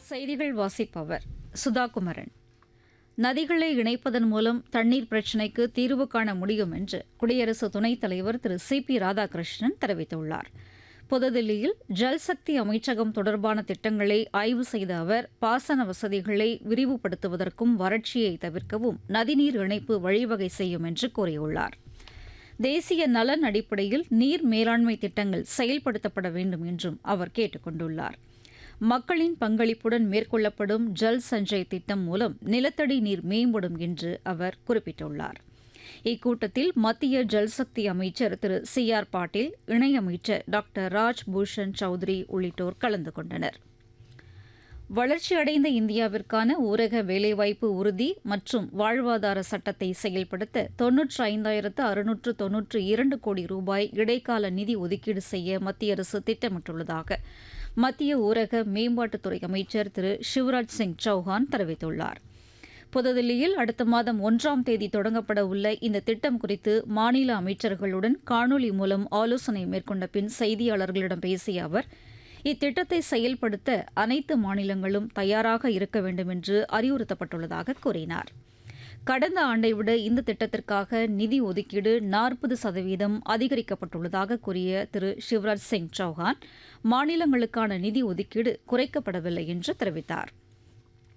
செய்திகள் வாசிப்பவர் சுதாகுமரன் நதிகளை இணைப்பதன் மூலம் தண்ணீர் பிரச்சினைக்கு தீர்வு காண முடியும் என்று குடியரசு துணைத் தலைவர் திரு சி பி ராதாகிருஷ்ணன் தெரிவித்துள்ளார் புதுதில்லியில் ஜல்சக்தி அமைச்சகம் தொடர்பான திட்டங்களை ஆய்வு செய்த அவர் பாசன வசதிகளை விரிவுபடுத்துவதற்கும் வறட்சியை தவிர்க்கவும் நதிநீர் இணைப்பு வழிவகை செய்யும் என்று கூறியுள்ளார் தேசிய நலன் அடிப்படையில் நீர் மேலாண்மை திட்டங்கள் செயல்படுத்தப்பட வேண்டும் என்றும் அவர் கேட்டுக் கொண்டுள்ளார் மக்களின் பங்களிப்புடன் மேற்கொள்ளப்படும் ஜல் சஞ்சய் திட்டம் மூலம் நிலத்தடி நீர் மேம்படும் என்று அவர் குறிப்பிட்டுள்ளார் இக்கூட்டத்தில் மத்திய ஜல்சக்தி அமைச்சர் திரு சி ஆர் பாட்டீல் இணையமைச்சர் டாக்டர் ராஜ் பூஷன் சௌத்ரி உள்ளிட்டோர் கலந்து கொண்டனர் வளர்ச்சியடைந்த இந்தியாவிற்கான ஊரக வேலைவாய்ப்பு உறுதி மற்றும் வாழ்வாதார சட்டத்தை செயல்படுத்த தொன்னூற்று ஐந்தாயிரத்து அறுநூற்று தொன்னூற்று இரண்டு கோடி ரூபாய் இடைக்கால நிதி ஒதுக்கீடு செய்ய மத்திய அரசு திட்டமிட்டுள்ளதாக மத்திய ஊரக மேம்பாட்டுத்துறை அமைச்சர் திரு சிவராஜ் சிங் சௌஹான் தெரிவித்துள்ளார் புதுதில்லியில் அடுத்த மாதம் ஒன்றாம் தேதி தொடங்கப்பட உள்ள இந்த திட்டம் குறித்து மாநில அமைச்சர்களுடன் காணொலி மூலம் ஆலோசனை மேற்கொண்ட பின் செய்தியாளர்களிடம் பேசிய அவர் இத்திட்டத்தை செயல்படுத்த அனைத்து மாநிலங்களும் தயாராக இருக்க வேண்டும் என்று அறிவுறுத்தப்பட்டுள்ளதாக கூறினார் கடந்த ஆண்டை விட இந்த திட்டத்திற்காக நிதி ஒதுக்கீடு நாற்பது சதவீதம் அதிகரிக்கப்பட்டுள்ளதாக கூறிய திரு சிவராஜ் சிங் சௌஹான் மாநிலங்களுக்கான நிதி ஒதுக்கீடு குறைக்கப்படவில்லை என்று தெரிவித்தார்